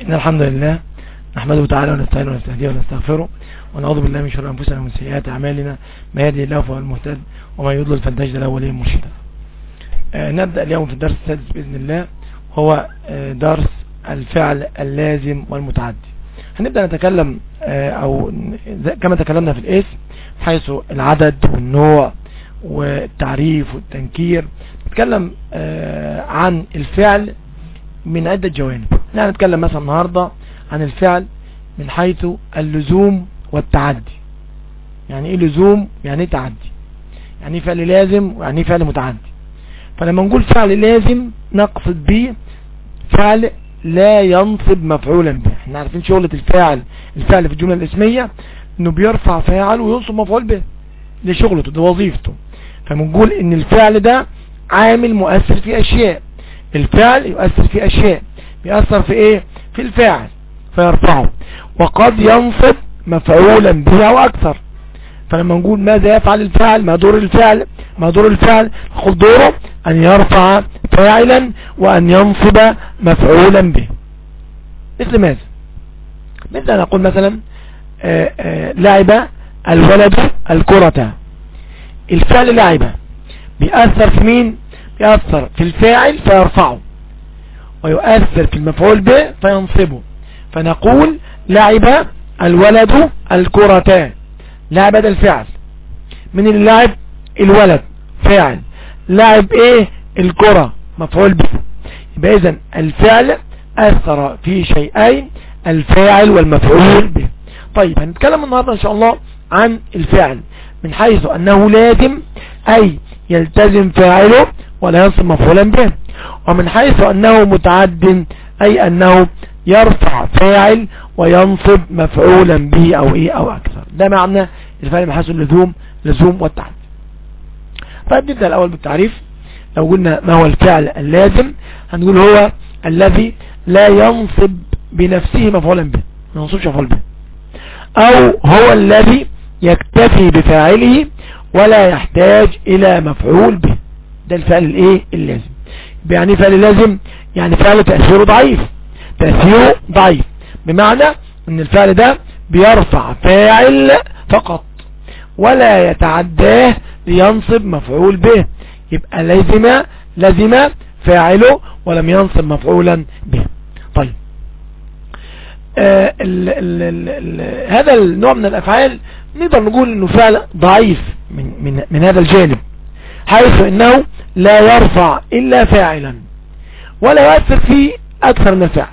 إن الحمد لله نحمده تعالى ونستعينه ونستهديه ونستغفره ونعوذ بالله من شر أنفسنا ومن سيئات أعمالنا ما يهدي الله فهو المهتد وما يضلل فلن تجد له وليا مرشدا آه نبدأ اليوم في الدرس السادس بإذن الله هو آه درس الفعل اللازم والمتعدي هنبدأ نتكلم آه أو كما تكلمنا في الاسم حيث العدد والنوع والتعريف والتنكير نتكلم آه عن الفعل من عدة جوانب نحن نتكلم مثلا النهاردة عن الفعل من حيث اللزوم والتعدي يعني ايه لزوم يعني ايه تعدي يعني ايه فعل لازم ويعني ايه فعل متعدي فلما نقول فعل لازم نقصد به فعل لا ينصب مفعولا به احنا عارفين شغلة الفاعل الفعل في الجملة الاسمية انه بيرفع فاعل وينصب مفعول به دي شغلته دي وظيفته فبنقول ان الفعل ده عامل مؤثر في اشياء الفعل يؤثر في اشياء بيأثر في ايه في الفاعل فيرفعه وقد ينصب مفعولا به او اكثر فلما نقول ماذا يفعل الفاعل ما دور الفعل ما دور الفعل نقول دوره ان يرفع فاعلا وان ينصب مفعولا به مثل ماذا مثل ان نقول مثلا آآ آآ لعب الولد الكرة الفعل لعب بيأثر في مين بيأثر في الفاعل فيرفعه ويؤثر في المفعول به فينصبه فنقول لعب الولد الكرتان لعب ده الفعل من اللعب الولد فاعل لعب ايه الكرة مفعول به يبقى اذا الفعل اثر في شيئين الفاعل والمفعول به طيب هنتكلم النهاردة ان شاء الله عن الفعل من حيث انه لازم اي يلتزم فاعله ولا ينصب مفعولا به ومن حيث انه متعد اي انه يرفع فاعل وينصب مفعولا به او ايه او اكثر ده معنى الفعل من حيث اللزوم لزوم والتعد طيب نبدأ الاول بالتعريف لو قلنا ما هو الفعل اللازم هنقول هو الذي لا ينصب بنفسه مفعولا به ما ينصبش مفعول به او هو الذي يكتفي بفاعله ولا يحتاج الى مفعول به ده الفعل الايه اللازم يعني فعل لازم يعني فعل تأثيره ضعيف تأثيره ضعيف بمعنى ان الفعل ده بيرفع فاعل فقط ولا يتعداه لينصب مفعول به يبقى لازم لازم فاعله ولم ينصب مفعولا به طيب آه ال ال ال ال هذا النوع من الافعال نقدر نقول انه فعل ضعيف من, من, من هذا الجانب حيث انه لا يرفع الا فاعلا ولا يؤثر فيه اكثر من الفعل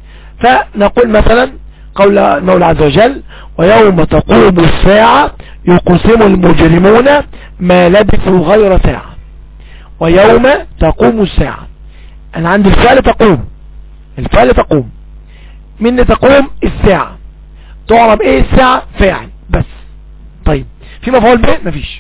فنقول مثلا قول المولى عز وجل ويوم تقوم الساعة يقسم المجرمون ما لبثوا غير ساعة ويوم تقوم الساعة انا عندي الفعل تقوم الفعل تقوم من تقوم الساعة تعرب ايه الساعة فاعل بس طيب في مفعول به مفيش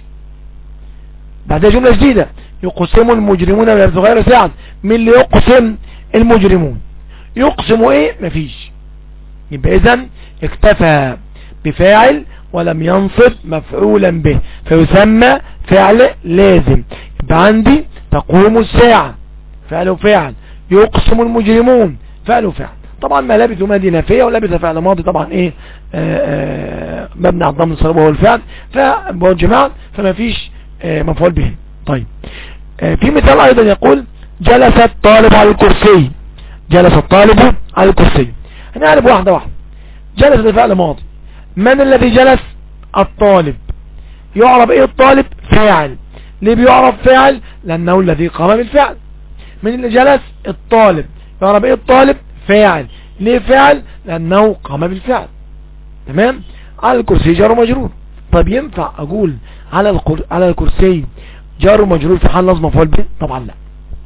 بعدها جملة جديدة يقسم المجرمون ما لبثوا غير ساعة من اللي يقسم المجرمون يقسم ايه مفيش يبقى اذا اكتفى بفاعل ولم ينصب مفعولا به فيسمى فعل لازم يبقى عندي تقوم الساعة فعل وفعل يقسم المجرمون فعل وفعل طبعا ما لبثوا ما دي نافية ولبث فعل ماضي طبعا ايه آآ آآ مبني على الضم الصلب وهو الفعل فجماعة فما فيش مفعول به طيب في مثال ايضا يقول جلس الطالب على الكرسي جلس الطالب على الكرسي هنعرف واحدة واحدة جلس ده فعل ماضي من الذي جلس الطالب يعرف ايه الطالب فاعل ليه بيعرف فاعل لانه الذي قام بالفعل من اللي جلس الطالب يعرف ايه الطالب فاعل ليه فاعل لانه قام بالفعل تمام على الكرسي جار ومجرور طب ينفع اقول على الكر... على الكرسي جار ومجرور في حال لازم مفعول به طبعا لا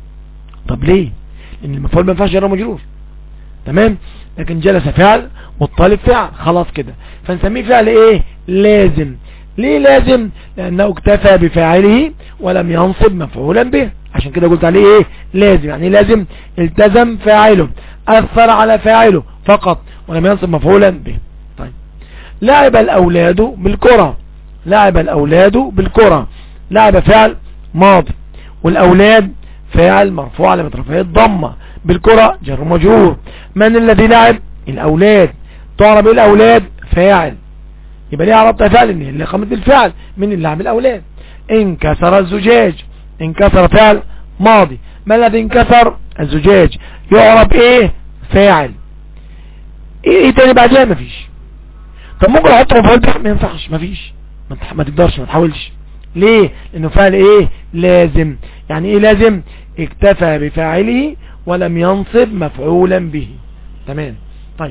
طب ليه لان المفعول ما ينفعش جار ومجرور تمام لكن جلس فعل والطالب فعل خلاص كده فنسميه فعل ايه لازم ليه لازم لانه اكتفى بفاعله ولم ينصب مفعولا به عشان كده قلت عليه ايه لازم يعني لازم التزم فاعله اثر على فاعله فقط ولم ينصب مفعولا به طيب لعب الاولاد بالكرة لعب الاولاد بالكرة لعب فعل ماضي والاولاد فاعل مرفوع على مترفعه الضمه بالكرة جر مجرور من الذي لعب الاولاد تعرب ايه الاولاد فاعل يبقى ليه عربت فعل ان اللي قامت بالفعل من اللي عمل الاولاد انكسر الزجاج انكسر فعل ماضي ما الذي انكسر الزجاج يعرب ايه فاعل ايه, إيه تاني بعدها مفيش طب ممكن احط مفعول به ما ينفعش مفيش ما تقدرش ما تحاولش ليه لانه فعل ايه لازم يعني ايه لازم اكتفى بفاعله ولم ينصب مفعولا به تمام طيب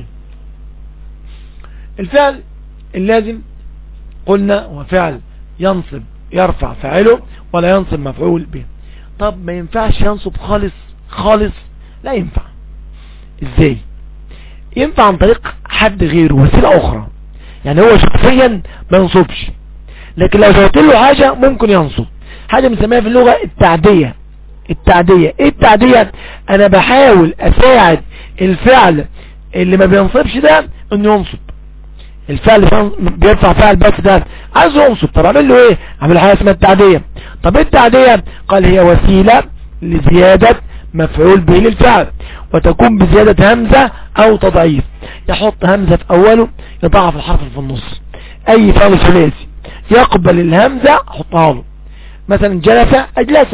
الفعل اللازم قلنا هو فعل ينصب يرفع فاعله ولا ينصب مفعول به طب ما ينفعش ينصب خالص خالص لا ينفع ازاي ينفع عن طريق حد غيره وسيلة اخرى يعني هو شخصيا ما ينصبش لكن لو زودت له حاجة ممكن ينصب حاجة بنسميها في اللغة التعدية التعدية ايه التعدية انا بحاول اساعد الفعل اللي ما بينصبش ده انه ينصب الفعل بيرفع فعل بس ده عايز ينصب طب اعمل له ايه اعمل حاجه اسمها التعديه طب ايه التعديه قال هي وسيله لزياده مفعول به للفعل وتكون بزيادة همزة او تضعيف يحط همزة في اوله يضعف الحرف في النص اي فعل ثلاثي يقبل الهمزة حطها له مثلا جلس اجلس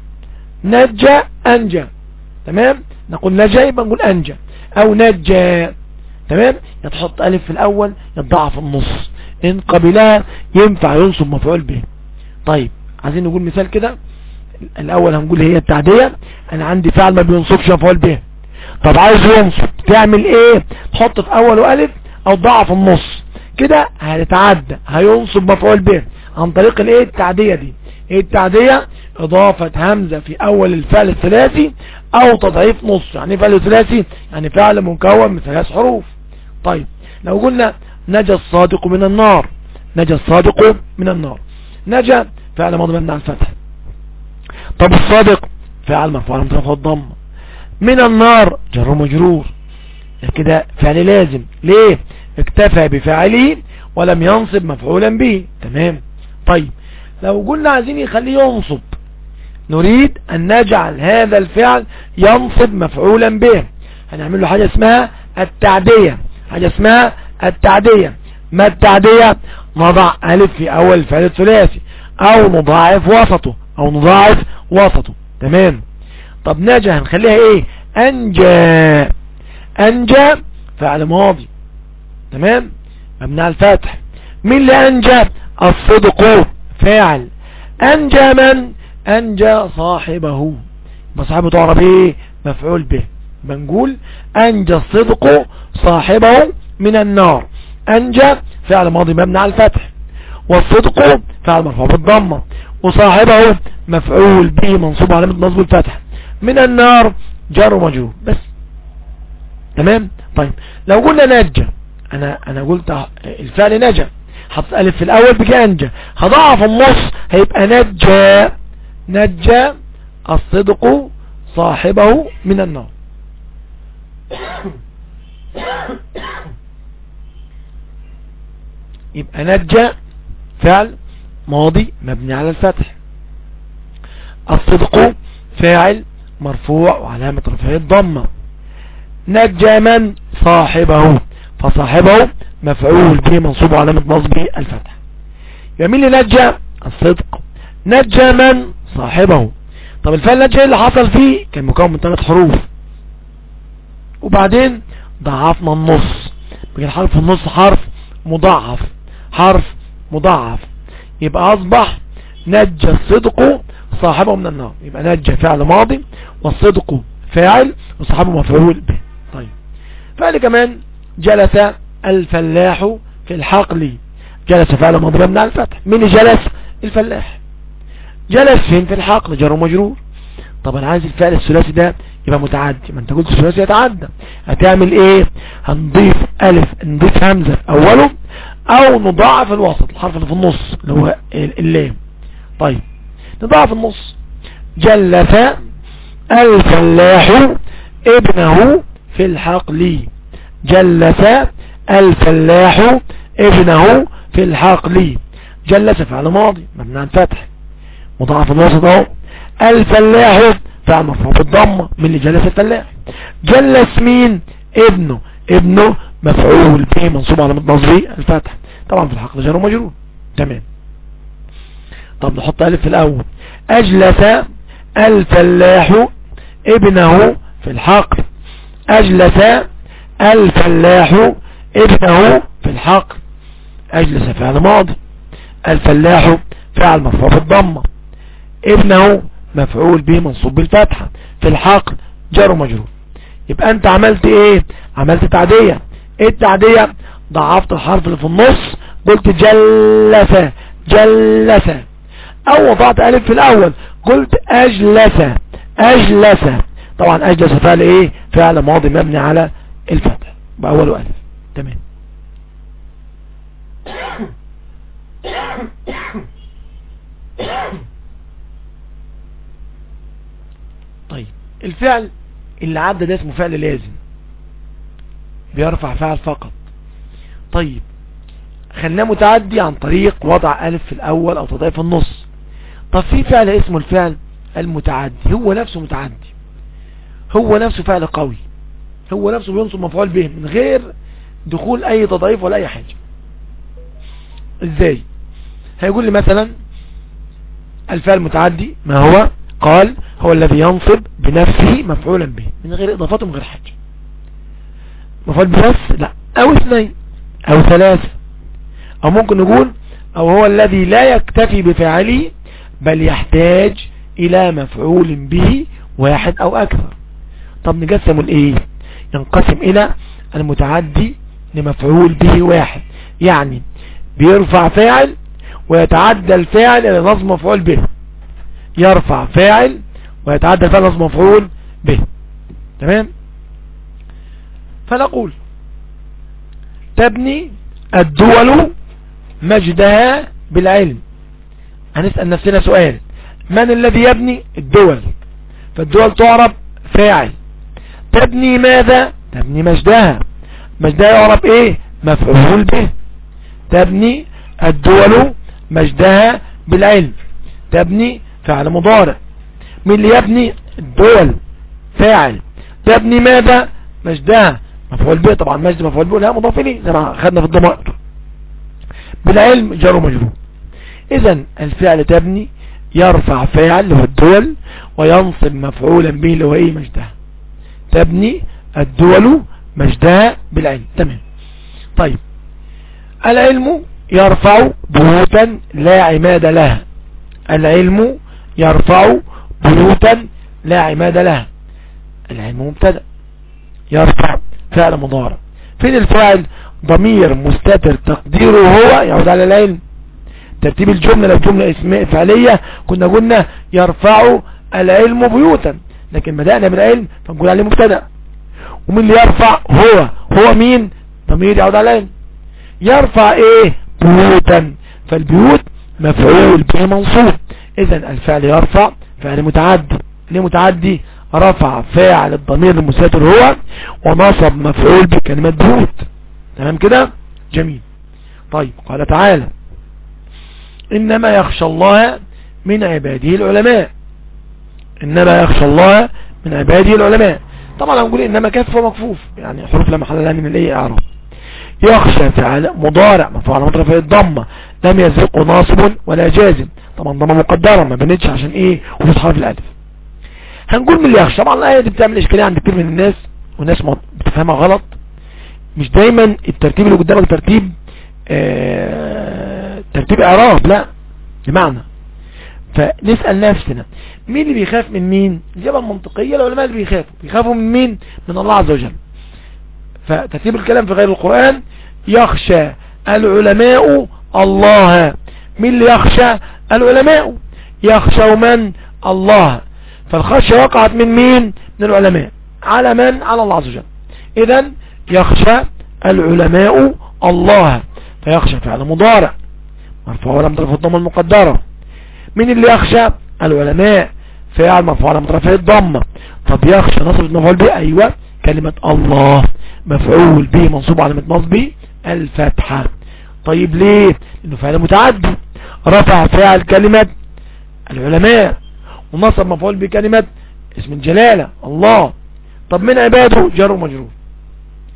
نجى انجى تمام نقول نجى يبقى نقول انجى او نجى تمام يتحط الف في الاول يتضعف في النص ان قبلها ينفع ينصب مفعول به طيب عايزين نقول مثال كده الاول هنقول هي التعدية انا عندي فعل ما بينصبش مفعول به طب عايز ينصب تعمل ايه تحط في اوله الف او ضعف النص كده هيتعدى هينصب مفعول به عن طريق الايه التعدية دي ايه التعدية اضافة همزة في اول الفعل الثلاثي او تضعيف نص يعني فعل ثلاثي يعني فعل مكون من ثلاث حروف طيب لو قلنا نجا الصادق من النار نجا الصادق من النار نجا فعل ماضي مبني على الفتح طب الصادق فعل مرفوع على رفع الضم من النار جر مجرور كده فعل لازم ليه اكتفى بفعله ولم ينصب مفعولا به تمام طيب لو قلنا عايزين يخليه ينصب نريد ان نجعل هذا الفعل ينصب مفعولا به هنعمل له حاجة اسمها التعدية حاجة اسمها التعدية ما التعدية نضع ألف في أول الفعل الثلاثي أو نضاعف وسطه أو نضاعف وسطه تمام طب نجا هنخليها ايه أنجا أنجا فعل ماضي تمام مبنى على الفتح مين اللي أنجا الصدق فاعل أنجا من أنجا صاحبه صاحبه تعرف ايه مفعول به بنقول أنجى الصدق صاحبه من النار أنجى فعل ماضي مبني على الفتح والصدق فعل مرفوع بالضمة وصاحبه مفعول به منصوب على نصب الفتح من النار جار ومجرور بس تمام طيب لو قلنا نجى انا انا قلت الفعل نجى حط الف في الاول بقى انجى هضعف النص هيبقى نجى نجى الصدق صاحبه من النار يبقى نجى فعل ماضي مبني على الفتح الصدق فاعل مرفوع وعلامة رفعه الضمة نجى من صاحبه فصاحبه مفعول به منصوب علامة نصبه الفتح يمين اللي نجى الصدق نجى من صاحبه طب الفعل نجى اللي حصل فيه كان مكون من ثلاث حروف وبعدين ضعفنا النص بقى الحرف النص حرف مضاعف حرف مضاعف يبقى اصبح نجى الصدق صاحبه من النار يبقى نجى فعل ماضي والصدق فاعل وصاحبه مفعول به طيب فعل كمان جلس الفلاح في الحقل جلس فعل ماضي من الفتح مين جلس الفلاح جلس فين في الحقل جر ومجرور طب انا عايز الفعل الثلاثي ده يبقى متعدي ما انت قلت الثلاثي يتعدى هتعمل ايه هنضيف الف نضيف همزة في اوله او نضاعف الوسط الحرف اللي في النص اللي هو اللام طيب نضاعف النص جلس الفلاح ابنه في الحقل جلس الفلاح ابنه في الحقل جلس فعل ماضي مبني عن فتح مضاعف الوسط اهو الفلاح فعل مرفوع بالضمه من اللي جلس الفلاح جلس مين ابنه ابنه مفعول به منصوب على نصبه الفتح طبعا في الحق جار ومجرور تمام طب نحط الف في الاول اجلس الفلاح ابنه في الحقل اجلس الفلاح ابنه في الحقل اجلس فعل ماضي الفلاح فعل مرفوع بالضمه ابنه مفعول به منصوب بالفتحه في الحقل جار ومجرور يبقى انت عملت ايه عملت تعدية ايه التعدية ضعفت الحرف اللي في النص قلت جلس جلس او وضعت الف في الاول قلت اجلس اجلس طبعا اجلس فعل ايه فعل ماضي مبني على الفتح باول الف تمام طيب الفعل اللي عدى ده اسمه فعل لازم بيرفع فعل فقط طيب خلناه متعدي عن طريق وضع ألف في الأول أو تضعيف في النص طب في فعل اسمه الفعل المتعدي هو نفسه متعدي هو نفسه فعل قوي هو نفسه بينصب مفعول به من غير دخول أي تضعيف ولا أي حاجة ازاي هيقول لي مثلا الفعل المتعدي ما هو قال هو الذي ينصب بنفسه مفعولا به من غير اضافات ومن غير حاجة مفعول بنفس لا او اثنين او ثلاثة او ممكن نقول او هو الذي لا يكتفي بفعله بل يحتاج الى مفعول به واحد او اكثر طب نقسم الايه ينقسم الى المتعدي لمفعول به واحد يعني بيرفع فاعل ويتعدى الفاعل الى نظم مفعول به يرفع فاعل ويتعدى الفعل نصب مفعول به تمام فنقول تبني الدول مجدها بالعلم هنسأل نفسنا سؤال من الذي يبني الدول فالدول تعرب فاعل تبني ماذا تبني مجدها مجدها يعرب ايه مفعول به تبني الدول مجدها بالعلم تبني فعل مضارع من اللي يبني الدول فاعل تبني ماذا مجدها مفعول به طبعا مجد مفعول به لا مضاف اليه زي ما خدنا في الضمائر بالعلم جار ومجرور اذا الفعل تبني يرفع فاعل اللي هو الدول وينصب مفعولا به اللي هو ايه مجدها تبني الدول مجدها بالعلم تمام طيب العلم يرفع بيوتا لا عماد لها العلم يرفع بيوتا لا عماد لها العلم مبتدا يرفع فعل مضارع فين الفاعل ضمير مستتر تقديره هو يعود على العلم ترتيب الجملة لو جملة اسماء فعلية كنا قلنا يرفع العلم بيوتا لكن بدأنا بالعلم فنقول عليه مبتدا ومين اللي يرفع هو هو مين ضمير يعود على العلم يرفع ايه بيوتا فالبيوت مفعول به منصوب اذا الفعل يرفع فعل متعدي ليه متعدي رفع فاعل الضمير المستتر هو ونصب مفعول بكلمة بيوت تمام كده جميل طيب قال تعالى انما يخشى الله من عباده العلماء انما يخشى الله من عباده العلماء طبعا هنقول انما كف ومكفوف يعني حروف لا محل لها من الايه اعراب يخشى فعل مضارع مفعول مطرف الضمه لم يسبقه ناصب ولا جازم طبعا ضمه مقدره ما بنتش عشان ايه وفي حرف الالف هنقول من اللي يخشى طبعا الايه دي بتعمل اشكاليه عند كتير من الناس والناس بتفهمها غلط مش دايما الترتيب اللي قدامك ترتيب آه ترتيب اعراب لا بمعنى فنسأل نفسنا مين اللي بيخاف من مين الإجابة المنطقية العلماء اللي بيخافوا بيخافوا من مين من الله عز وجل فترتيب الكلام في غير القرآن يخشى العلماء الله مين اللي يخشى العلماء يخشى من الله فالخشية وقعت من مين من العلماء على من على الله عز وجل اذا يخشى العلماء الله فيخشى فعل مضارع مرفوع ولم ترفع الضمه المقدره مين اللي يخشى العلماء فعل مرفوع ولم ترفع الضمه طب يخشى نصب المفعول به ايوه كلمه الله مفعول به منصوب على نصبه الفتحه طيب ليه لانه فعل متعدي رفع فاعل كلمه العلماء ونصب مفعول بكلمه اسم الجلاله الله طب من عباده جر ومجرور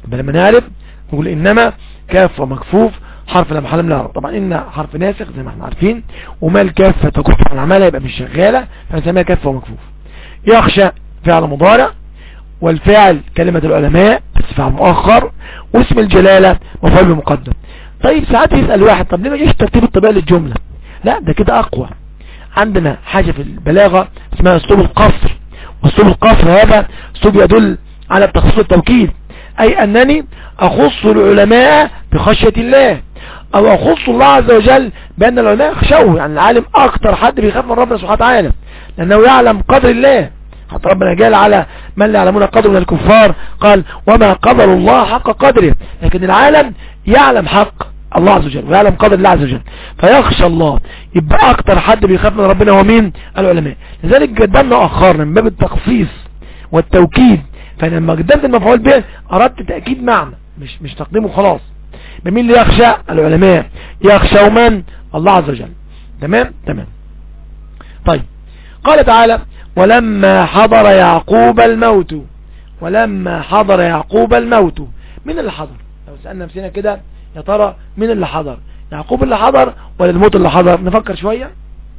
لما نعرف نقول انما كاف ومكفوف حرف لا محل من العرب طبعا ان حرف ناسخ زي ما احنا عارفين وما الكاف تكف عن عملها يبقى مش شغاله فنسميها كاف ومكفوف يخشى فعل مضارع والفعل كلمة العلماء بس فعل مؤخر واسم الجلالة مفعول بمقدم طيب ساعات يسأل واحد طب ليه ما جيش ترتيب الطبيعي للجملة لا ده كده اقوى عندنا حاجة في البلاغة اسمها اسلوب القصر واسلوب القصر هذا اسلوب يدل على التخصيص التوكيد اي انني اخص العلماء بخشية الله او اخص الله عز وجل بان العلماء يخشوه يعني العالم اكتر حد بيخاف من ربنا سبحانه وتعالى لانه يعلم قدر الله حتى ربنا قال على من لا يعلمون قدر من الكفار قال وما قدر الله حق قدره لكن العالم يعلم حق الله عز وجل ويعلم قدر الله عز وجل فيخشى الله يبقى اكتر حد بيخاف من ربنا هو مين العلماء لذلك قدمنا اخرنا من باب التخصيص والتوكيد فلما قدمت المفعول به اردت تأكيد معنى مش مش تقديمه خلاص بمين اللي يخشى العلماء يخشى من الله عز وجل تمام تمام طيب قال تعالى ولما حضر يعقوب الموت ولما حضر يعقوب الموت من اللي حضر لو سألنا نفسنا كده يا ترى مين اللي حضر يعقوب اللي حضر ولا الموت اللي حضر نفكر شوية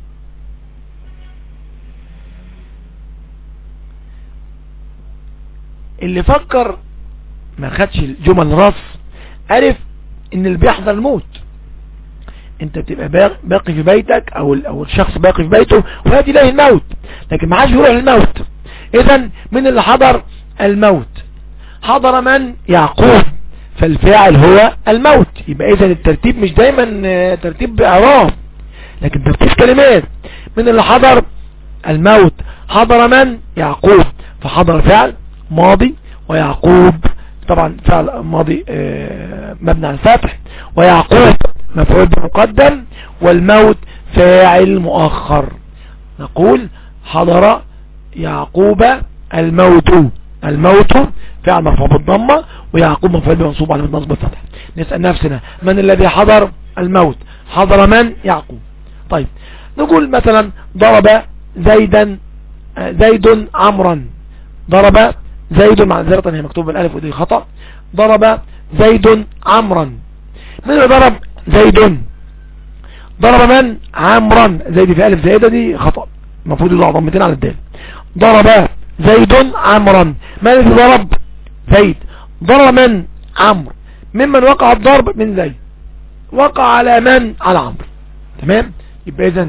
اللي فكر ما خدش الجمل رص عرف ان اللي بيحضر الموت انت بتبقى باقي في بيتك او او الشخص باقي في بيته وياتي اليه الموت لكن ما حدش يروح للموت اذا من اللي حضر الموت حضر من يعقوب فالفاعل هو الموت يبقى اذا الترتيب مش دايما ترتيب باعراب لكن ترتيب كلمات من اللي حضر الموت حضر من يعقوب فحضر فعل ماضي ويعقوب طبعا فعل ماضي مبنى على الفتح ويعقوب مفعول بمقدم والموت فاعل مؤخر نقول حضر يعقوب الموت الموت فعل مرفوع بالضمة ويعقوب مفعول بمنصوب على النصب الفتح نسأل نفسنا من الذي حضر الموت حضر من يعقوب طيب نقول مثلا ضرب زيدا زيد عمرا ضرب زيد معذرة هي مكتوب بالالف ودي خطأ ضرب زيد عمرا من اللي ضرب زيد ضرب من عمرا زيد في الف زائدة دي خطأ المفروض يضع ضمتين على الدال ضرب زيد عمرا من الذي ضرب زيد ضرب من عمرو ممن وقع الضرب من زيد وقع على من على عمرو تمام يبقى اذا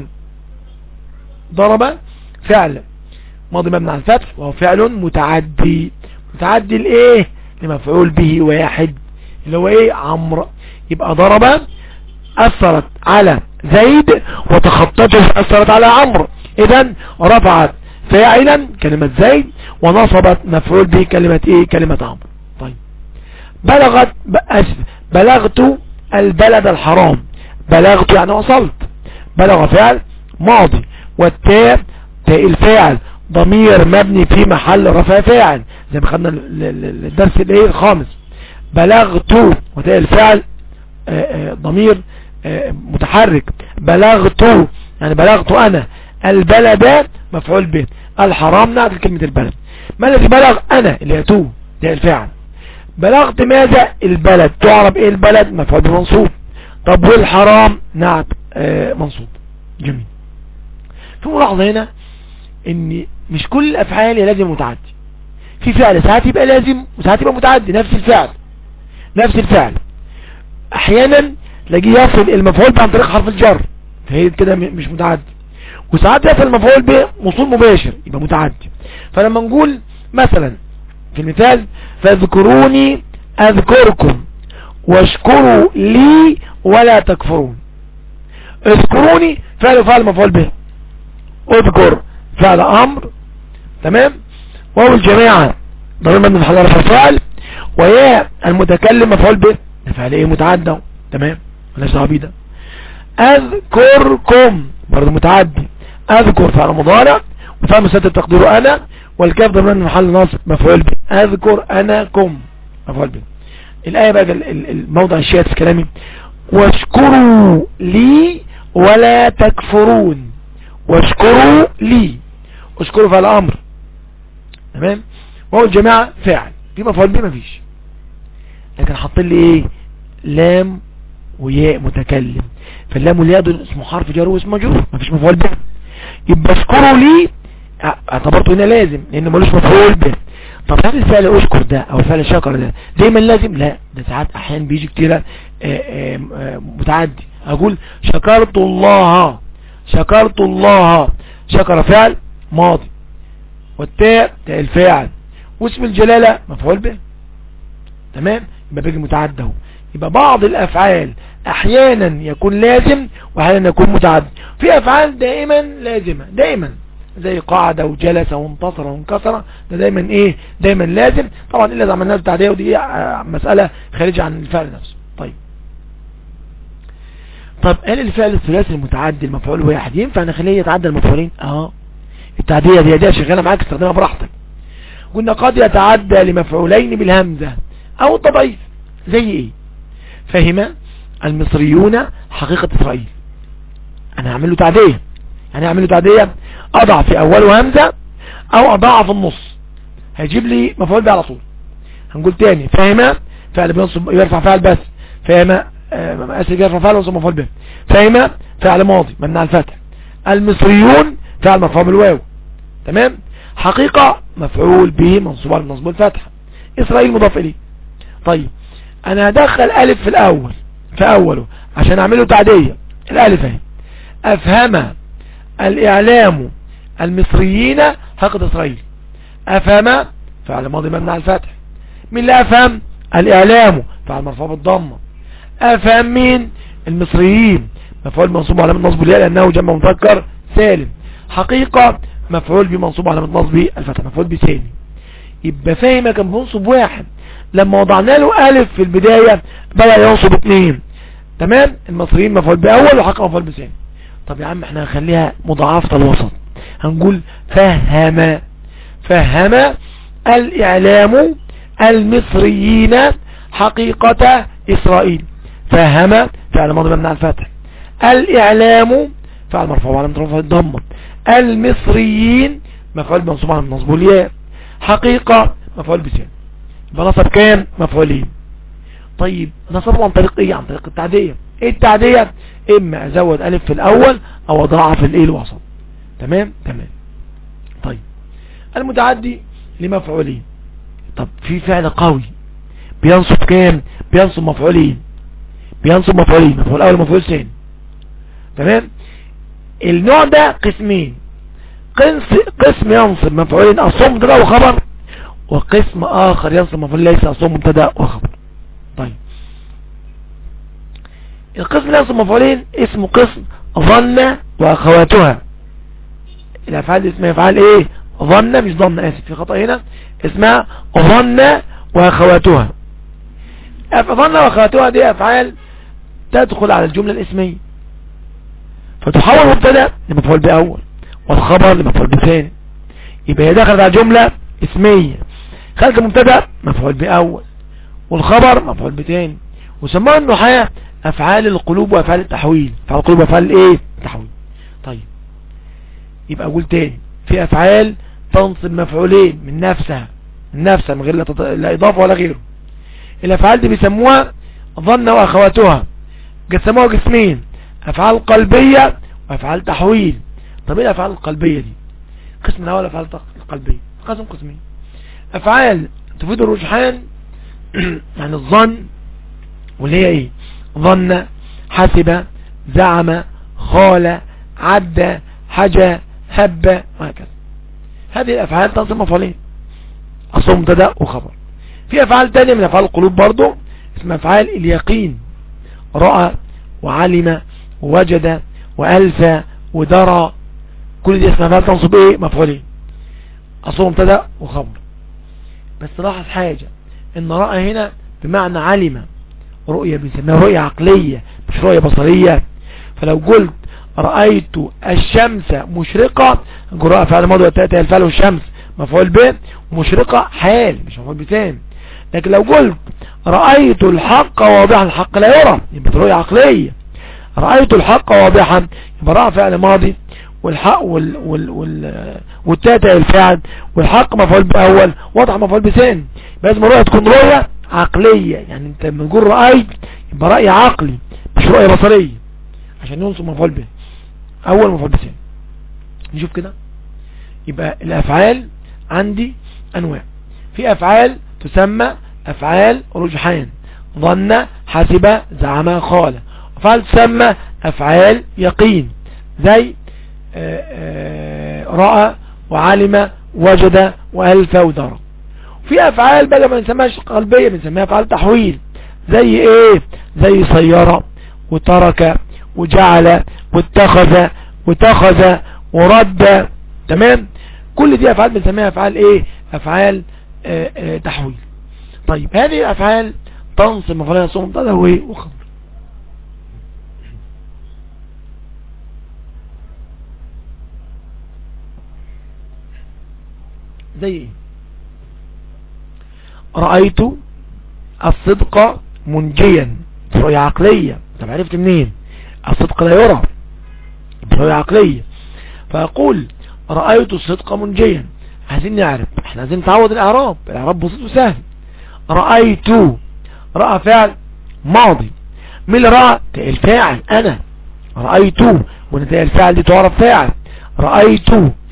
ضرب فعل ماضي مبني على الفتح وهو فعل متعدي متعدي لايه لمفعول به واحد اللي هو ايه عمرو يبقى ضرب اثرت على زيد وتخطته اثرت على عمرو اذا رفعت فاعلا كلمة زيد ونصبت مفعول به كلمة ايه كلمة عمرو طيب بلغت اسف بلغت البلد الحرام بلغت يعني وصلت بلغ فعل ماضي والتاء تاء الفاعل ضمير مبني في محل رفع فاعل زي ما خدنا الدرس الايه الخامس بلغت وتاء الفاعل ضمير متحرك بلغت يعني بلغت انا البلد مفعول به الحرام نعت كلمة البلد ما الذي بلغ انا اللي يتوه ده الفعل بلغت ماذا البلد تعرب ايه البلد مفعول به منصوب طب والحرام نعت آه منصوب جميل في ملاحظة هنا ان مش كل الافعال لازم متعدي في فعل ساعات يبقى لازم وساعات يبقى متعدي نفس الفعل نفس الفعل احيانا تلاقيه يصل المفعول عن طريق حرف الجر فهي كده مش متعدي وساعات يصل المفعول به وصول مباشر يبقى متعدي فلما نقول مثلا في المثال فاذكروني اذكركم واشكروا لي ولا تكفرون اذكروني فعل فعل مفعول به اذكر فعل امر تمام وهو الجماعة ضمير من محل رفع فعل ويا المتكلم مفعول به ده فعل ايه متعدى تمام مالناش دعوه بيه ده اذكركم برضه متعدي اذكر فعل مضارع وفعل مسدد تقديره انا والكاف ضمن محل ناصب مفعول به اذكر انا كم مفعول به الايه بقى الموضع الشاهد في كلامي واشكروا لي ولا تكفرون واشكروا لي اشكروا فعل امر تمام وهو الجماعه فاعل في مفعول به مفيش لكن حط لي ايه لام وياء متكلم فاللام والياء دول اسمه حرف جر واسمه مجرور مفيش مفعول به يبقى اشكروا لي اعتبرته هنا لازم لان ملوش مفعول به طب هل الفعل اشكر ده او الفعل شكر ده دايما لازم لا ده ساعات احيانا بيجي كتير متعدي اقول شكرت الله شكرت الله شكر فعل ماضي والتاء تاء الفاعل واسم الجلالة مفعول به تمام يبقى بيجي متعدى اهو يبقى بعض الافعال احيانا يكون لازم واحيانا يكون متعدي في افعال دائما لازمة دائما زي قاعدة وجلس وانتصر وانكسر ده دايما ايه دايما لازم طبعا الا اذا عملناها بالتعدية ودي مسألة خارجة عن الفعل نفسه طيب طب هل الفعل الثلاثي المتعدي المفعول واحد ينفع نخليه يتعدى المفعولين اه التعدية دي دي شغالة معاك استخدمها براحتك قلنا قد يتعدى لمفعولين بالهمزة او التضعيف زي ايه فهم المصريون حقيقة اسرائيل انا هعمل له تعدية يعني هعمل له تعدية اضع في اوله همزة او اضعها في النص هيجيب لي مفعول به على طول هنقول تاني فهم فعل بينصب يرفع فعل بس فهم اسف يرفع فعل وينصب مفعول به فهم فعل ماضي ممنوع الفتح المصريون فعل مفعول بالواو تمام حقيقة مفعول به منصوب على منصوب الفتح اسرائيل مضاف اليه طيب انا هدخل الف في الاول في اوله عشان اعمله تعدية الالف اهي افهم الاعلام المصريين حقيقة اسرائيل افهم فعل ماضي ممنوع الفتح مين اللي افهم الاعلام فعل مرفوع بالضمه افهم مين المصريين مفعول منصوب على نصب الياء لانه جمع مذكر سالم حقيقة مفعول بمنصوب على نصب الفتح مفعول بثاني يبقى فاهم كان بينصب واحد لما وضعنا له الف في البداية بدأ ينصب اثنين تمام المصريين مفعول باول وحقيقة مفعول بثاني طب يا عم احنا هنخليها مضاعفة الوسط هنقول فهم فهم الاعلام المصريين حقيقة اسرائيل فهم فعل ماضي مبني على الفتح الاعلام فعل مرفوع على رفع الضمه المصريين مفعول منصوب على النصب الياء حقيقة مفعول بسين يبقى نصب كام مفعولين طيب نصبه عن طريق ايه عن طريق التعدية ايه التعدية اما ازود الف في الاول او اضاعف الايه الوسط تمام تمام طيب المتعدي لمفعولين طب في فعل قوي بينصب كام بينصب مفعولين بينصب مفعولين مفعول اول مفعول ثاني تمام النوع ده قسمين قسم ينصب مفعولين اصلا مبتدا وخبر وقسم اخر ينصب مفعول ليس اصلا مبتدا وخبر طيب القسم اللي ينصب مفعولين اسمه قسم ظن واخواتها الافعال دي اسمها افعال ايه ظن مش ظن اسف في خطأ هنا اسمها ظن واخواتها ظن واخواتها دي افعال تدخل على الجملة الاسمية فتحول مبتدا لمفعول باول والخبر لمفعول بثاني يبقى هي دخلت على جملة اسمية خلق مبتدا مفعول باول والخبر مفعول بثاني وسموها النحاة افعال القلوب وافعال التحويل افعال القلوب وافعال الايه التحويل طيب يبقى اقول تاني في افعال تنصب مفعولين من نفسها من نفسها من غير لا, تط... لا اضافة ولا غيره الافعال دي بيسموها ظن واخواتها قسموها قسمين افعال قلبية وافعال تحويل طب ايه الافعال القلبية دي قسم الاول افعال القلبية قسم قسمين افعال تفيد الرجحان يعني الظن واللي هي ايه ظن حسب زعم خال عد حجى هب وهكذا هذه الافعال تنصب مفعولين اصل مبتدا وخبر في افعال تانية من افعال القلوب برضو اسمها افعال اليقين رأى وعلم ووجد وألفى ودرى كل دي اسمها افعال تنصب ايه مفعولين اصل مبتدا وخبر بس لاحظ حاجة ان رأى هنا بمعنى علم رؤية بنسميها رؤية عقلية مش رؤية بصرية فلو قلت رأيت الشمس مشرقة نقول رأى فعل ماضي وتأتي الفعل والشمس مفعول به ومشرقة حال مش مفعول بتاني لكن لو قلت رأيت الحق واضحا الحق لا يرى يبقى رؤية عقلية رأيت الحق واضحا يبقى رأى فعل ماضي والحق وال وال وال والتاتا الفعل والحق مفعول بأول واضح مفعول بثاني لازم الرؤية تكون رؤية عقلية يعني انت لما تقول رأيت يبقى رأي عقلي مش رأي بصرية عشان ينصب مفعول به اول مفعول به نشوف كده يبقى الافعال عندي انواع في افعال تسمى افعال رجحان ظن حسب زعم قال افعال تسمى افعال يقين زي آه، آه، رأى وعلم وجد وألف ودرى في افعال بقى ما نسميهاش قلبية بنسميها افعال تحويل زي ايه زي سيارة وترك وجعل واتخذ واتخذ ورد تمام كل دي افعال بنسميها افعال ايه افعال اه اه تحويل طيب هذه الافعال تنصب مفعولها صوم مبتدا وايه وخبر زي ايه رأيت الصدق منجيا رؤية عقلية طب عرفت منين الصدق لا يرى رؤية عقلية فأقول رأيت الصدق منجيا عايزين نعرف احنا عايزين نتعود الاعراب الاعراب بسيط وسهل رأيت رأى فعل ماضي مين اللي رأى الفاعل انا رأيت ونتائج الفعل دي تعرف فاعل رأيت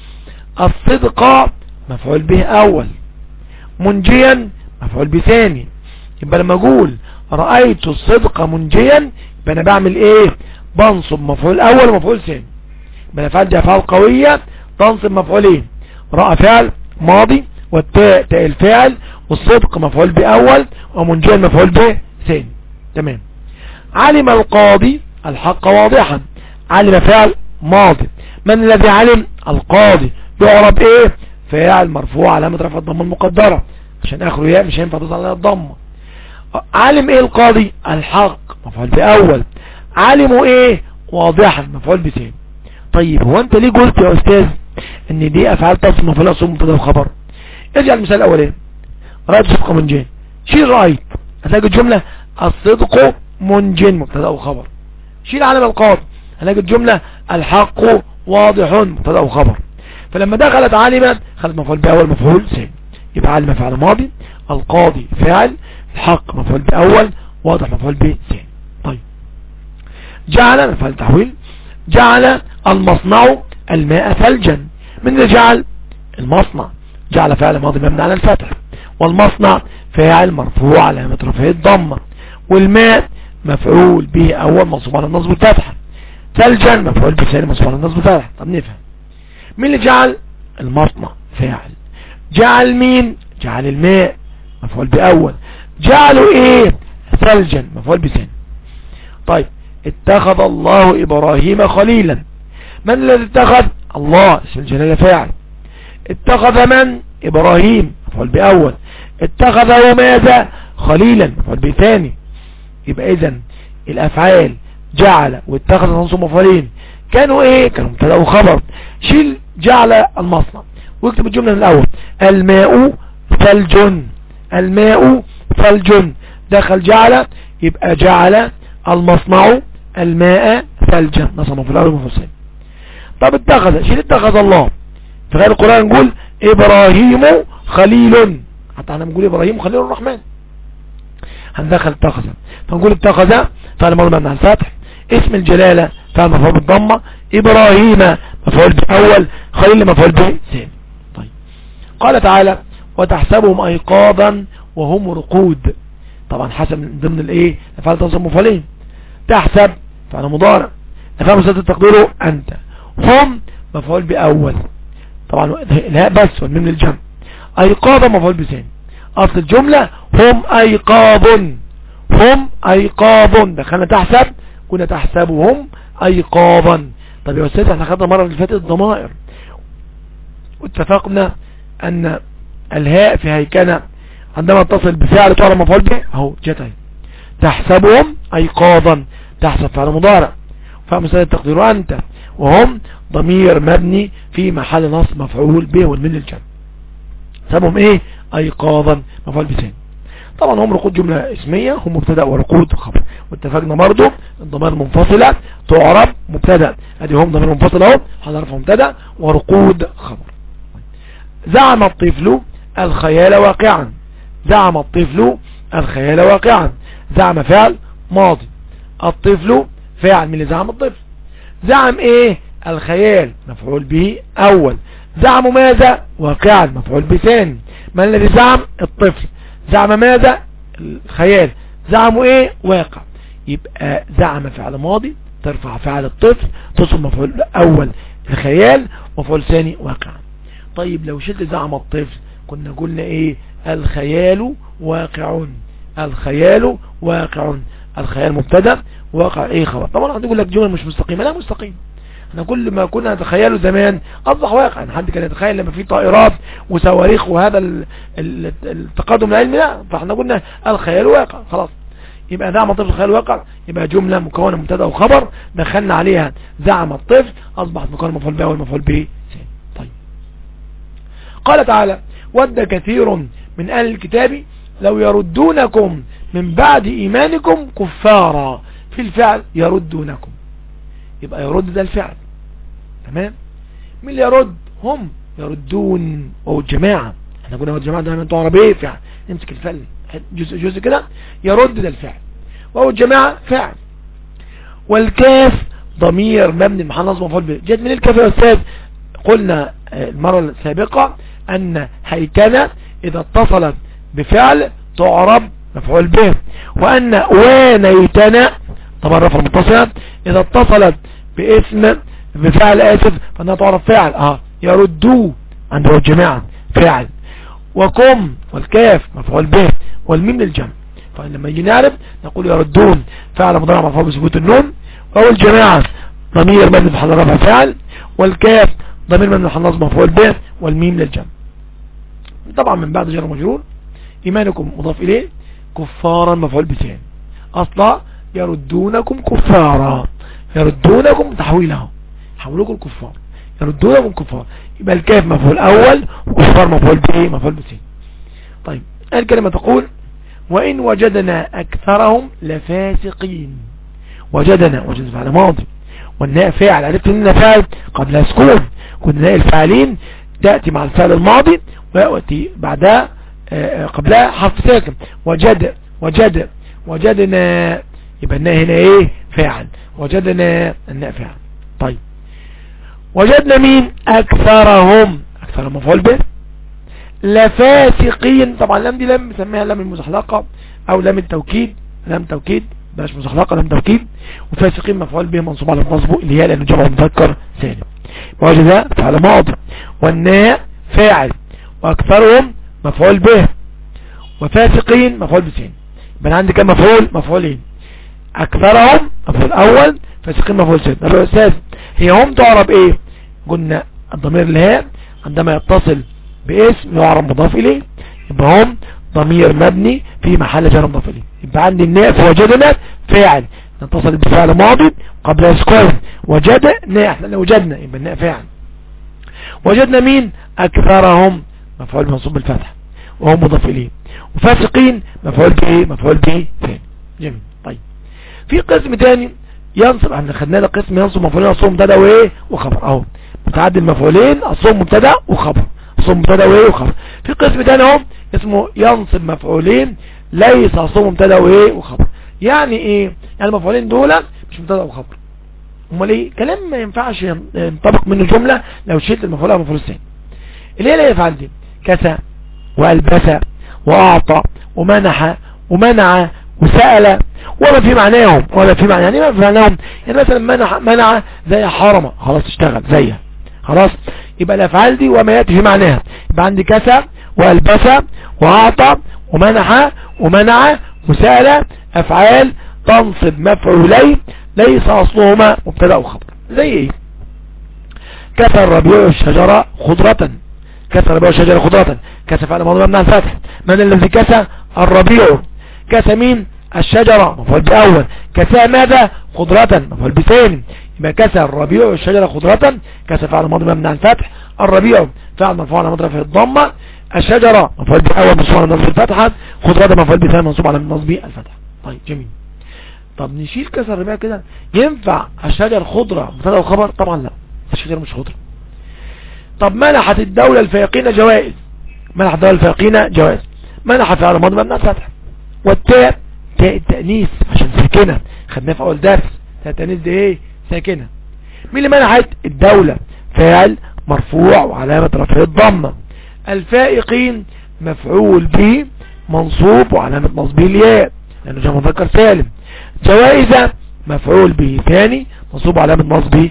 الصدق مفعول به اول منجيا مفعول به ثاني يبقى لما اقول رأيت الصدق منجيا يبقى انا بعمل ايه بنصب مفعول اول ومفعول ثاني يبقى الافعال دي افعال قوية تنصب مفعولين رأى فعل ماضي والتاء تاء الفعل والصدق مفعول بأول ومنجيا مفعول به ثاني تمام علم القاضي الحق واضحا علم فعل ماضي من الذي علم القاضي يعرب ايه فاعل مرفوع علامة رفع الضمه المقدرة عشان اخره ياء مش هينفع توصل على الضمه علم ايه القاضي الحق مفعول باول علموا ايه واضحا مفعول بثاني طيب هو انت ليه قلت يا استاذ ان دي افعال تصل مفعول اصل مبتدا وخبر ارجع المثال الاولاني رايت صدق منجين شيل رايت هتلاقي الجمله الصدق منجن مبتدا وخبر شيل علم القاضي هتلاقي الجمله الحق واضح مبتدا وخبر فلما دخلت علم خلت مفعول باول مفعول ثاني يبقى علم فعل ماضي القاضي فاعل الحق مفعول باول واضح مفعول به ثاني طيب جعل مفعول تحويل جعل المصنع الماء ثلجا من اللي جعل المصنع جعل فعل ماضي مبني على الفتح والمصنع فاعل مرفوع علامة رفعه الضمة والماء مفعول به اول منصوب على النصب والفتح ثلجا مفعول به ثاني منصوب على النصب والفتح طب نفهم مين اللي جعل المصنع فاعل جعل مين جعل الماء مفعول باول جعلوا ايه ثلجا مفعول بثاني طيب اتخذ الله ابراهيم خليلا من الذي اتخذ الله اسم الجلالة فاعل اتخذ من ابراهيم مفعول باول اتخذه ماذا خليلا مفعول بثاني يبقى اذا الافعال جعل واتخذ تنصب مفعولين كانوا ايه كانوا مبتدا وخبر شيل جعل المصنع واكتب الجملة من الاول الماء ثلج الماء ثلج دخل جعل يبقى جعل المصنع الماء ثلجا نصب في الاول مفصل طب اتخذ شيل اتخذ الله في غير القرآن نقول ابراهيم خليل حتى احنا بنقول ابراهيم خليل الرحمن هندخل اتخذ فنقول اتخذ فعل مرة مع الفتح اسم الجلالة فعل مفعول بالضمة ابراهيم مفعول باول خليل مفعول به ثاني طيب قال تعالى وتحسبهم ايقاظا وهم رقود طبعا حسب من ضمن الايه فعل تنصب مفعولين تحسب فعل مضارع نفهم مسألة تقديره انت هم مفعول باول طبعا لا بس من الجمع ايقاظا مفعول بثاني اصل الجملة هم ايقاظ هم ايقاظ دخلنا تحسب كنا تحسبهم ايقاظا طب يا استاذ احنا خدنا مرة اللي فاتت الضمائر واتفقنا ان الهاء في هيكنة عندما تصل بفعل تعرف مفعول به اهو جت اهي تحسبهم ايقاظا تحسب فعل مضارع فمثال التقدير انت وهم ضمير مبني في محل نصب مفعول به والمن الجمع سبهم ايه ايقاظا مفعول بثاني طبعا هم رقود جملة اسمية هم مبتدا ورقود خبر واتفقنا برضو الضمائر المنفصلة تعرب مبتدا ادي هم ضمير منفصل اهو هنعرف مبتدا ورقود خبر زعم الطفل الخيال واقعا زعم الطفل الخيال واقعا زعم فعل ماضي الطفل فعل من اللي زعم الطفل زعم ايه الخيال مفعول به اول زعم ماذا واقعا مفعول به ثاني من الذي زعم الطفل زعم ماذا الخيال زعموا ايه واقع يبقى زعم فعل ماضي ترفع فعل الطفل تصل مفعول اول الخيال مفعول ثاني واقع طيب لو شلت زعم الطفل كنا قلنا ايه الخيال واقع الخيال واقع الخيال مبتدا واقع ايه خبر طبعا هتقول لك جمل مش مستقيمه لا مستقيم احنا كل ما كنا نتخيله زمان اصبح واقع حد كان يتخيل لما في طائرات وصواريخ وهذا التقدم العلمي لا فاحنا قلنا الخيال واقع خلاص يبقى زعم الطفل الخيال واقع يبقى جملة مكونة مبتدا وخبر دخلنا عليها زعم الطفل اصبحت مكونة مفعول به والمفعول به طيب قال تعالى ود كثير من اهل الكتاب لو يردونكم من بعد ايمانكم كفارا في الفعل يردونكم يبقى يرد ده الفعل تمام مين اللي يرد هم يردون او الجماعة احنا قلنا الجماعة ده انتوا عربية فعل نمسك الفعل جزء جزء كده يرد ده الفعل وهو الجماعة فعل والكاف ضمير مبني محل نصب مفعول به جت من الكاف يا استاذ قلنا آه، المرة السابقة ان هيكنة اذا اتصلت بفعل تعرب مفعول به وان وانيتنا طبعا رفع المتصلة اذا اتصلت باسم بفعل اسف فانها تعرف فعل اه يردوا عند الجماعة فعل وكم والكاف مفعول به والميم للجمع فلما يجي نعرف نقول يردون فعل مضارع مرفوع بثبوت النون او الجماعة ضمير مبني في حضر رفع فعل والكاف ضمير مبني في نصب مفعول به والميم للجمع طبعا من بعد جر مجرور ايمانكم مضاف اليه كفارا مفعول به اصلا يردونكم كفارا يردونكم تحويله حولكم الكفار يردونكم كفار يبقى الكاف مفعول اول وكفار مفعول به مفعول به طيب الكلمة تقول وإن وجدنا أكثرهم لفاسقين وجدنا وجد فعل ماضي والناء فاعل عرفت ان فاعل قبل سكون كنا الفاعلين تأتي مع الفعل الماضي ويأتي بعدها آه، قبلها حرف ساكن وجد وجد وجدنا يبقى الناء هنا ايه فاعل وجدنا الناء فاعل طيب وجدنا مين اكثرهم اكثر مفعول به لفاسقين طبعا لام دي لام بنسميها لام المزحلقة او لام التوكيد لام توكيد بلاش مزحلقة لام توكيد وفاسقين مفعول به منصوب على النصب اللي هي لانه جمع مذكر سالم وجد فعل ماضي والناء فاعل واكثرهم مفعول به وفاسقين مفعول بسين يبقى عندي كم مفعول مفعولين اكثرهم مفعول اول فاسقين مفعول سين طب يا استاذ هي هم تعرب ايه قلنا الضمير الهاء عندما يتصل باسم يعرب مضاف اليه يبقى هم ضمير مبني في محل جر مضاف اليه يبقى عندي الناء في وجدنا فاعل نتصل بفعل ماضي قبل سكون وجدنا احنا وجدنا يبقى الناء فاعل وجدنا مين اكثرهم مفعول منصوب بالفتح وهم مضاف اليه وفاسقين مفعول به مفعول به ثاني جميل طيب في قسم ثاني ينصب احنا خدنا ده قسم ينصب مفعولين اصلهم مبتدا وايه وخبر اهو متعدد مفعولين اصلهم مبتدا وخبر اصلهم مبتدا وايه وخبر في قسم ثاني اهو اسمه ينصب مفعولين ليس اصلهم مبتدا وايه وخبر يعني ايه يعني المفعولين دول مش مبتدا وخبر امال ايه كلام ما ينفعش ينطبق منه جمله لو شلت المفعول او المفعول الثاني اللي هي اللي يفعل دي كسى والبس واعطى ومنح ومنع وسأل وما في معناهم ولا في معنى يعني ما في معناهم يعني مثلا منع منع زي حرمه خلاص اشتغل زيها خلاص يبقى الافعال دي وما ياتي في معناها يبقى عندي كسى والبس واعطى ومنح ومنع وسأل افعال تنصب مفعولين ليس اصلهما مبتدا وخبر زي ايه كسى الربيع الشجرة خضرة كسى الربيع الشجرة خضرة كسى فعل ماضي مبني الفتح من الذي كسى الربيع كسى مين الشجرة مفعول بأول كسى ماذا خضرة مفعول بثاني يبقى كسى الربيع الشجرة خضرة كسى فعل ماضي مبني على الفتح الربيع فعل مرفوع على مضرب في الضمة الشجرة مفعول بأول منصوب على نصب الفتحة خضرة مفعول بثاني منصوب على نصب الفتح طيب جميل طب نشيل كسر الربيع كده ينفع الشجر خضرة مبتدا وخبر طبعا لا الشجر مش خضرة طب منحت الدولة الفائقين جوائز منح الدولة الفائقين جوائز منح فعل ماضي مبني على الفتح والتاء تاء التأنيث عشان ساكنة خدناها في اول درس تاء التأنيث دي ايه ساكنة مين اللي منعت الدولة فاعل مرفوع وعلامة رفع الضمة الفائقين مفعول به منصوب وعلامة نصبه الياء لانه جمع مذكر سالم جوائزة مفعول به ثاني منصوب علامة نصبه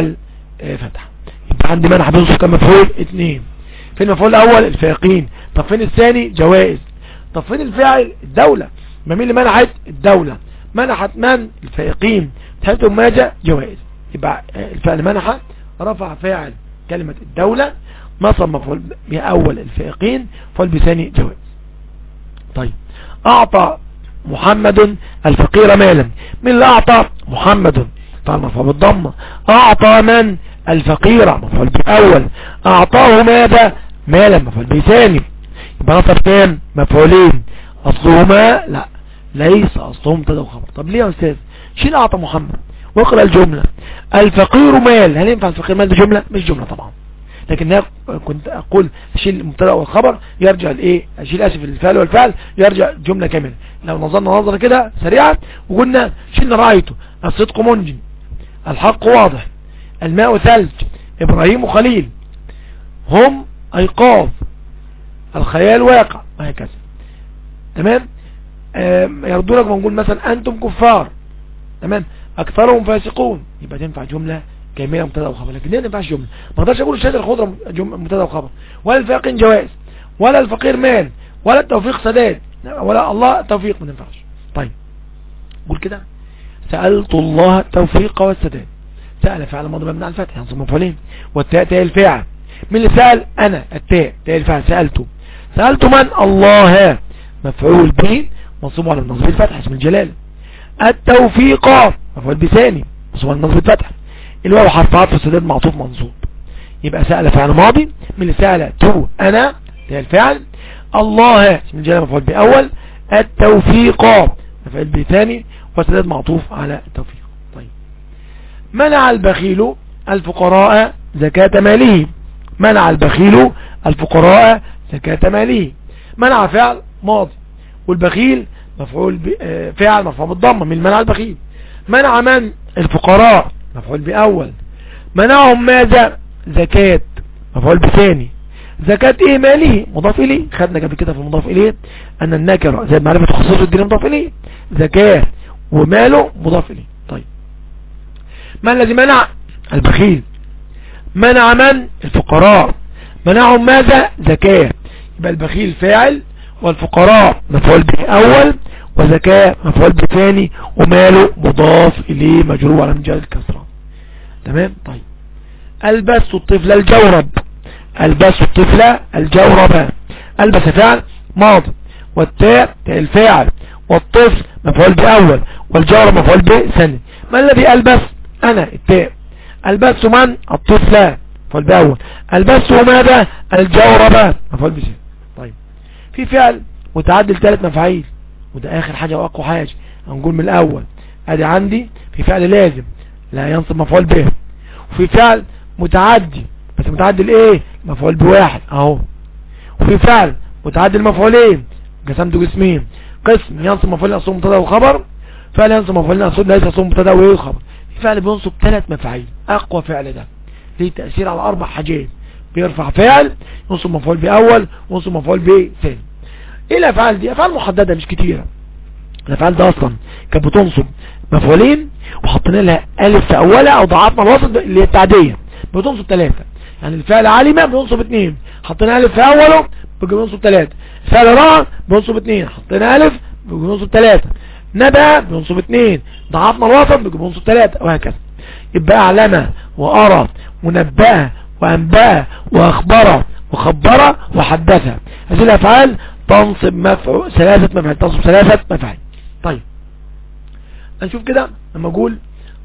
الفتحة يبقى عندي منع بنصب كم مفعول اثنين فين المفعول الاول الفائقين طب فين الثاني جوائز طب فين الفاعل الدولة ما مين اللي منعت الدولة منحت من الفائقين تحتهم ماذا جوائز يبقى الفعل منح رفع فاعل كلمة الدولة نصب مفعول بأول الفائقين فعل بثاني جوائز طيب أعطى محمد الفقير مالا من اللي أعطى محمد طبعا مفعول بالضمة أعطى من الفقير مفعول بأول أعطاه ماذا مالا مفعول بثاني يبقى نصب كام مفعولين أصلهما لا ليس أصلهم مبتدا وخبر طب ليه يا أستاذ شيل أعطى محمد واقرأ الجملة الفقير مال هل ينفع الفقير مال بجملة مش جملة طبعا لكن كنت اقول اشيل المبتدا والخبر يرجع لايه اشيل اسف الفعل والفعل يرجع جملة كاملة لو نظرنا نظرة كده سريعة وقلنا شلنا رأيته الصدق منجن الحق واضح الماء ثلج ابراهيم خليل هم ايقاظ الخيال واقع وهكذا تمام يردونك ونقول مثلا انتم كفار تمام اكثرهم فاسقون يبقى تنفع جملة كاملة مبتدا وخبر لكن ليه ما ينفعش جملة ما اقدرش اقول الشجر الخضرة مبتدا وخبر ولا الفاقين جوائز ولا الفقير مال ولا التوفيق سداد ولا الله توفيق ما ينفعش طيب قول كده سألت الله التوفيق والسداد سأل فعل ماضي مبني على الفتح ينصب مفعولين والتاء تاء الفاعل من اللي سأل انا التاء تاء الفاعل سألته سألت من الله مفعول به منصوب على النصب الفتح اسم الجلال التوفيق مفعول بثاني منصوب على النصب الفتح الواو حرف عطف السداد معطوف منصوب يبقى سأل فعل ماضي من اللي سأل تو انا تاء الفاعل الله اسم الجلال مفعول بأول التوفيق مفعول بثاني والسداد معطوف على التوفيق طيب منع البخيل الفقراء زكاة ماله منع البخيل الفقراء زكاة ماله منع فعل ماضي والبخيل مفعول فعل مفعول بالضمه من منع البخيل منع من الفقراء مفعول بأول منعهم ماذا زكاة مفعول بثاني زكاة ايه ماله مضاف اليه خدنا قبل كده في المضاف اليه ان النكرة زي معرفة خصوص الدين مضاف اليه زكاة وماله مضاف اليه طيب ما الذي منع البخيل منع من الفقراء منعهم ماذا زكاة يبقى البخيل فاعل والفقراء مفعول به اول وزكاة مفعول به ثاني وماله مضاف اليه مجرور على مجال الكسرة تمام طيب البس الطفل الجورب البس الطفل الجورب البس فعل ماضي والتاء تاء الفاعل والطفل مفعول باول والجورب مفعول به ثاني ما الذي البس انا التاء البس من الطفل مفعول باول البس ماذا الجورب مفعول به طيب في فعل متعدل ثلاث مفاعيل وده اخر حاجة واقوى حاجة هنقول من الاول ادي عندي في فعل لازم لا ينصب مفعول به وفي فعل متعدي بس متعدي لايه مفعول بواحد اهو وفي فعل متعدي المفعولين قسمته قسمين قسم ينصب مفعول اصله مبتدا وخبر فعل ينصب مفعول اصله ليس اصله مبتدا وخبر في فعل بينصب ثلاث مفاعيل اقوى فعل ده ليه تأثير على اربع حاجات بيرفع فعل ينصب مفعول باول وينصب مفعول به ثاني ايه الافعال دي افعال محددة مش كتيرة الافعال ده اصلا كانت بتنصب مفعولين وحطينا لها الف في اولها او ضعفنا الوسط اللي هي التعدية بتنصب ثلاثة يعني الفعل علم بننصب اثنين حطينا الف في اوله بيجي بننصب ثلاثة فعل رأى بننصب اثنين حطينا الف بيجي بننصب ثلاثة ندى بننصب اثنين ضعفنا الوسط بيجي بننصب ثلاثة وهكذا يبقى اعلم وارى ونبأ وانبأ واخبر وخبر وحدث هذه الافعال تنصب مفعول ثلاثة مفعول تنصب ثلاثة مفعول طيب هنشوف كده لما اقول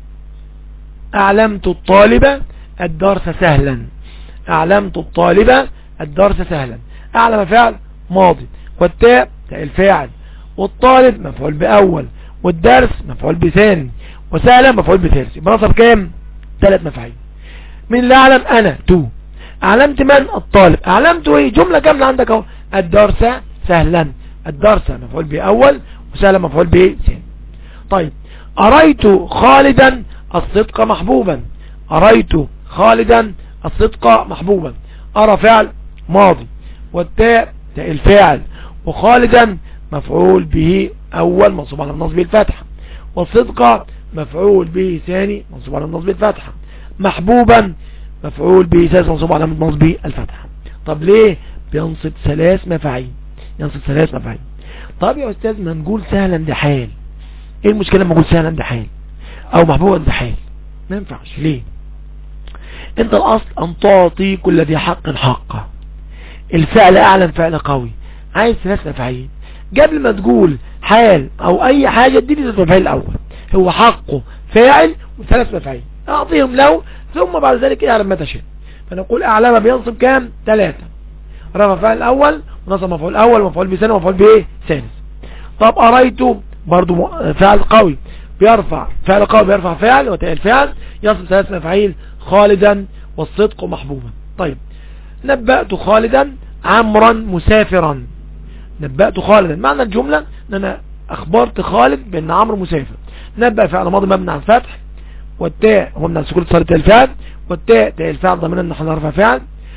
اعلمت الطالبة الدرس سهلا اعلمت الطالبة الدرس سهلا اعلم فعل ماضي والتاء تاء الفاعل والطالب مفعول باول والدرس مفعول بثاني وسهلا مفعول بثالث يبقى نصب كام ثلاث مفاعيل من اللي اعلم انا تو اعلمت من الطالب اعلمت ايه جملة كاملة عندك اهو الدرس سهلا الدرس مفعول به اول وسهل مفعول به ثاني طيب اريت خالدا الصدق محبوبا اريت خالدا الصدق محبوبا ارى فعل ماضي والتاء تاء الفاعل وخالدا مفعول به اول منصوب على النصب الفتحه والصدق مفعول به ثاني منصوب على النصب الفتحه محبوبا مفعول به ثالث منصوب على النصب الفتحه طب ليه بينصب ثلاث مفاعيل ينصب ثلاث مفاعيل طب يا استاذ ما نقول سهلا ده حال ايه المشكله لما نقول سهلا ده حال او محبوبا ده حال ما ينفعش ليه انت الاصل ان تعطي كل ذي حق حقه الفعل اعلم فعل قوي عايز ثلاث مفاعيل قبل ما تقول حال او اي حاجة اديني المفعيل الاول هو حقه فاعل وثلاث مفاعيل اعطيهم له ثم بعد ذلك اعلم ما تشاء فنقول اعلم بينصب كام ثلاثة رفع فعل الاول ونصب مفعول اول ومفعول بثاني ومفعول بايه ثالث طب اريته برضو فعل قوي بيرفع فعل قوي بيرفع فعل وتاء الفعل يصب ثلاث مفاعيل خالدا والصدق محبوبا طيب نبأت خالدا عمرا مسافرا نبأت خالدا معنى الجملة ان انا اخبرت خالد بان عمرو مسافر نبأ فعل ماضي مبني على الفتح والتاء هو من السكون صار الفعل والتاء تاء الفعل ضمن ان احنا نرفع فعل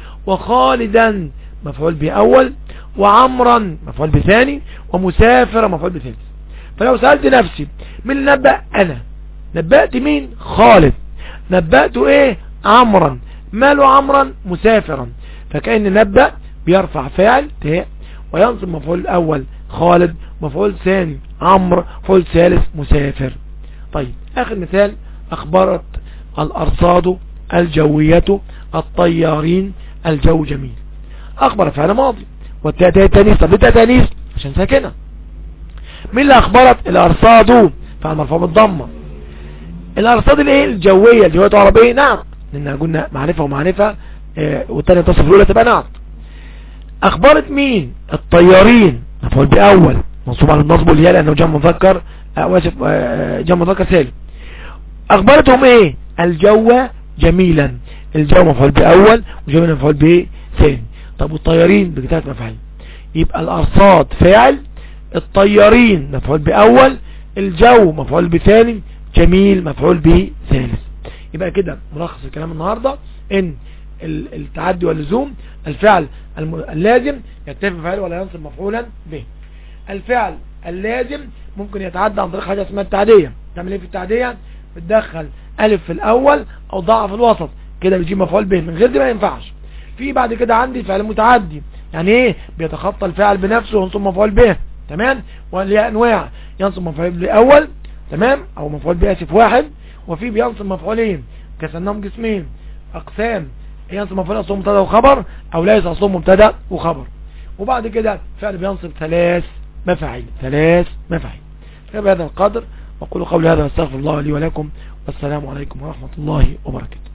وخالدا مفعول به اول وعمرا مفعول به ثاني ومسافر مفعول به ثالث فلو سألت نفسي من نبأ انا نبأت مين خالد نبأت ايه عمرا ماله عمرا مسافرا فكأن نبأ بيرفع فاعل تاء وينصب مفعول الأول خالد مفعول ثاني عمرو مفعول ثالث مسافر طيب آخر مثال أخبرت الأرصاد الجوية الطيارين الجو جميل أخبر فعل ماضي والتاء تانيث طب ليه تانيث عشان ساكنة مين اللي أخبرت الأرصاد فعل مرفوع بالضمة الأرصاد الايه الجوية الجوية عربية نعم لأنها قلنا معرفة ومعرفة اه والتانية تصف الأولى تبقى نعم اخبرت مين الطيارين مفعول باول منصوب على النصب والياء لانه جمع مذكر واسف جمع مذكر سالم اخبرتهم ايه الجو جميلا الجو مفعول باول وجميلا مفعول به ثاني طب والطيارين بثلاث مفاعيل يبقى الارصاد فاعل الطيارين مفعول باول الجو مفعول بثاني جميل مفعول به ثالث يبقى كده ملخص الكلام النهارده ان التعدي واللزوم الفعل اللازم يكتفي فعل ولا ينصب مفعولا به الفعل اللازم ممكن يتعدى عن طريق حاجة اسمها التعدية تعمل ايه في التعدية بتدخل الف في الاول او ضع في الوسط كده بيجيب مفعول به من غير دي ما ينفعش في بعد كده عندي فعل متعدي يعني ايه بيتخطى الفعل بنفسه وينصب مفعول به تمام وليه انواع ينصب مفعول به اول تمام او مفعول به اسف واحد وفي بينصب مفعولين كسنهم جسمين اقسام ينصب مفعول اصله مبتدا وخبر او ليس اصله مبتدا وخبر وبعد كده فعل بينصب ثلاث مفاعيل ثلاث مفاعيل بهذا القدر وقولوا قولي هذا واستغفر الله لي ولكم والسلام عليكم ورحمة الله وبركاته